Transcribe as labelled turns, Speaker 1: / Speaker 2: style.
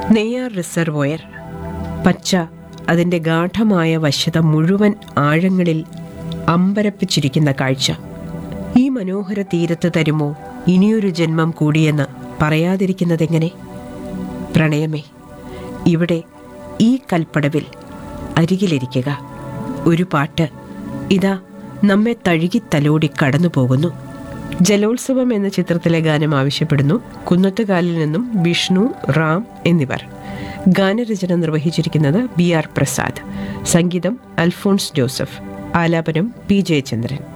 Speaker 1: Neyyar reservoir പച്ച അതിൻ്റെ ഗാഠമായ വശ്യത മുഴുവൻ ആഴങ്ങളിൽ അമ്പരപ്പിച്ചിരിക്കുന്ന കാഴ്ച ഈ മനോഹര തീരത്ത് തരുമോ ഇനിയൊരു ജന്മം കൂടിയെന്ന് പറയാതിരിക്കുന്നതെങ്ങനെ പ്രണയമേ ഇവിടെ ഈ കൽപ്പടവിൽ അരികിലിരിക്കുക ഒരു പാട്ട് ഇതാ നമ്മെ തഴുകി തലോടി കടന്നു പോകുന്നു ജലോത്സവം എന്ന ചിത്രത്തിലെ ഗാനം ആവശ്യപ്പെടുന്നു കുന്നത്തുകാലിൽ നിന്നും വിഷ്ണു റാം എന്നിവർ ഗാനരചന നിർവഹിച്ചിരിക്കുന്നത് ബി ആർ പ്രസാദ് സംഗീതം അൽഫോൺസ് ജോസഫ് ആലാപനം പി ജയചന്ദ്രൻ